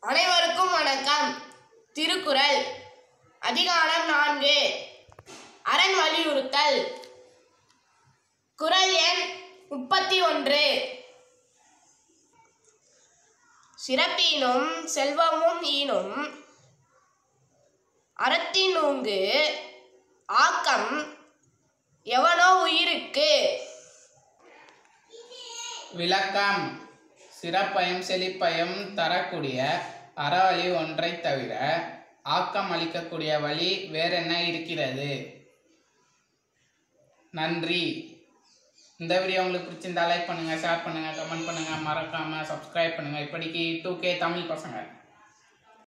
அனைவருக்கும் வணக்கம் திருக்குறள் அதிகாரம் நான்கு அரண் வலியுறுத்தல் குறள் எண் முப்பத்தி ஒன்று சிறப்பீனும் செல்வமும் ஈனும் அறத்தினூங்கு ஆக்கம் எவனோ உயிருக்கு விளக்கம் சிறப்பையும் செழிப்பையும் தரக்கூடிய அறவழி ஒன்றைத் தவிர ஆக்கம் அளிக்கக்கூடிய வழி வேறென்ன இருக்கிறது நன்றி இந்த வீடியோ உங்களுக்கு பிடிச்சிருந்தா லைக் பண்ணுங்க ஷேர் பண்ணுங்க கமெண்ட் பண்ணுங்க மறக்காம சப்ஸ்கிரைப் பண்ணுங்க இப்படிக்கு டூ கே தமிழ் பசங்க